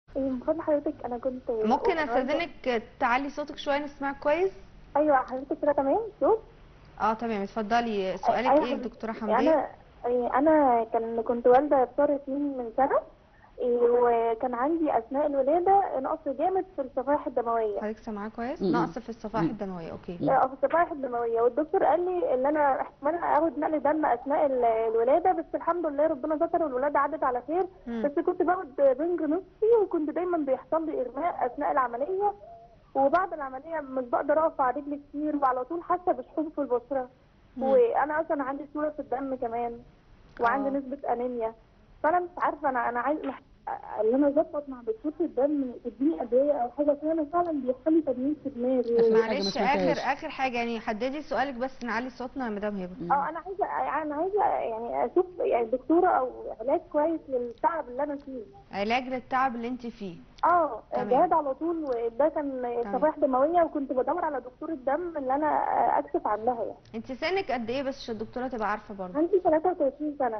إيه، من فضل حضرتك انا كنت ممكن قريبة- استاذنك تعلي صوتك شويه نسمعك كويس ايوه حضرتك كده تمام صوت اه تمام اتفضلي سؤالك أيوة ايه حضرتك. دكتوره حمديه انا إيه، انا كان كنت والده بصار اتنين من سنه إيه، وكان عندي اثناء الولاده نقص جامد في الصفائح الدمويه حضرتك سامعاها كويس مم. نقص في الصفائح مم. الدمويه اوكي آه، في الصفائح الدمويه والدكتور قال لي ان انا احتمال اخد نقل دم اثناء ال- الولاده بس الحمد لله ربنا ستر والولاده عدت على خير مم. بس كنت باخد بنج نصفي وكنت دايما بيحصل لي اغماء اثناء العمليه وبعد العمليه مش بقدر اقف على رجلي كتير وعلى طول حاسه بشحوب في البشره مم. وانا اصلا عندي سوره في الدم كمان وعندي آه. نسبه انيميا فانا مش عارفه انا انا عايز مح- ان انا اظبط مع دكتور الدم تديني ادويه او حاجه عشان انا فعلا بيحصل لي تدمير في دماغي آخر حاجة ما معلش سمعتهاش. اخر اخر حاجه يعني حددي سؤالك بس نعلي صوتنا يا مدام هبه اه انا عايزه انا عايزه يعني اشوف يعني دكتوره او علاج كويس للتعب اللي انا فيه علاج للتعب اللي انت فيه اه تمام. جهاد على طول وده كان صفائح دمويه وكنت بدور على دكتور الدم اللي انا اكشف عنها يعني انت سنك قد ايه بس عشان الدكتوره تبقى عارفه برضه عندي 33 سنه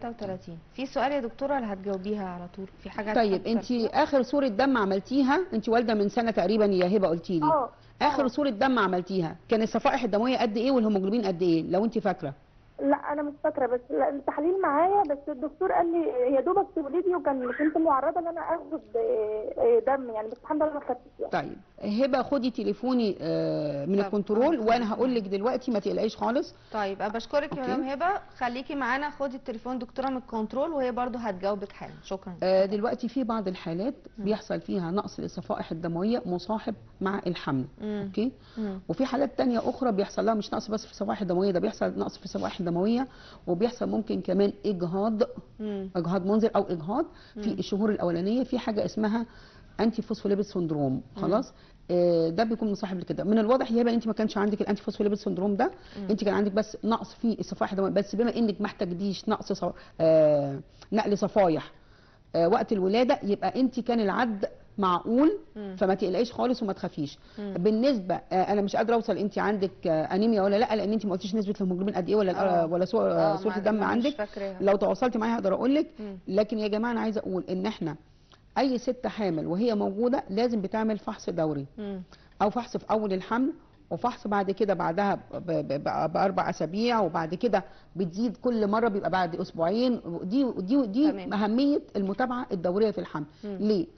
33 في سؤال يا دكتوره ولا هتجاوبيها على طول في حاجه طيب هتحط انت ترتيب؟ اخر صوره دم عملتيها انت والده من سنه تقريبا يا هبه قلتي لي اه اخر آه. صوره دم عملتيها كان الصفائح الدمويه قد ايه والهيموجلوبين قد ايه لو انت فاكره لا انا مش فاكره بس لا، التحاليل معايا بس الدكتور قال لي يا دوبك تولدي وكان كنت معرضه ان انا اخد آه، آه، دم يعني بس الحمد لله ما خدتش يعني طيب هبه خدي تليفوني آه، من طب، الكنترول آه. وانا هقول لك دلوقتي ما تقلقيش خالص طيب أنا بشكرك يا أوكي. مدام هبه خليكي معانا خدي التليفون دكتوره من الكنترول وهي برضه هتجاوبك حالا شكرا آه، دلوقتي في بعض الحالات بيحصل فيها نقص للصفائح الدمويه مصاحب مع الحمل مم. اوكي مم. وفي حالات تانية أخرى بيحصل لها مش نقص بس في الصفائح الدموية ده بيحصل نقص في الصفائح الدموية وبيحصل ممكن كمان إجهاض مم. إجهاض منزل أو إجهاض في الشهور الأولانية في حاجة اسمها أنتي فوسفوليبيد سندروم خلاص آه، ده بيكون مصاحب لكده من الواضح يا هبه انت ما كانش عندك الانتي فوسفوليبيد سندروم ده انت كان عندك بس نقص في الصفائح الدمويه بس بما انك ما احتاجتيش نقص صف... آه... نقل صفايح آه، وقت الولاده يبقى انت كان العد معقول مم. فما تقلقيش خالص وما تخافيش مم. بالنسبه آه، انا مش قادره اوصل انت عندك آه، انيميا ولا لا لان انت ما قلتيش نسبه الهيموجلوبين قد ايه ولا آه. آه. ولا سو- آه، آه، صوره ما- الدم مش عندك فاكراها. لو تواصلتي معايا هقدر اقول لك مم. لكن يا جماعه انا عايزه اقول ان احنا اي ست حامل وهي موجوده لازم بتعمل فحص دوري مم. او فحص في اول الحمل وفحص بعد كده بعدها ب- ب- ب- باربع اسابيع وبعد كده بتزيد كل مره بيبقى بعد اسبوعين دي دي دي تمام. اهميه المتابعه الدوريه في الحمل مم. ليه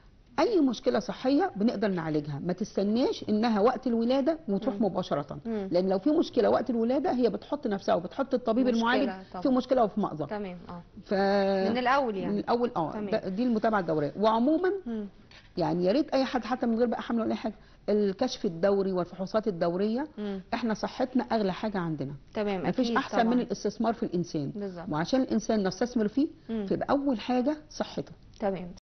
اي مشكله صحيه بنقدر نعالجها ما تستناش انها وقت الولاده وتروح مباشره مم. لان لو في مشكله وقت الولاده هي بتحط نفسها وبتحط الطبيب مشكلة المعالج طبعا. في مشكله وفي مأزق تمام اه ف من الاول من يعني الاول اه تمام. ده- دي المتابعه الدوريه وعموما مم. يعني يا ريت اي حد حتى من غير بقى حمل ولا اي حاجه الكشف الدوري والفحوصات الدوريه مم. احنا صحتنا اغلى حاجه عندنا تمام مفيش أكيد احسن طبعاً. من الاستثمار في الانسان بالظبط. وعشان الانسان نستثمر فيه مم. فيبقى اول حاجه صحته تمام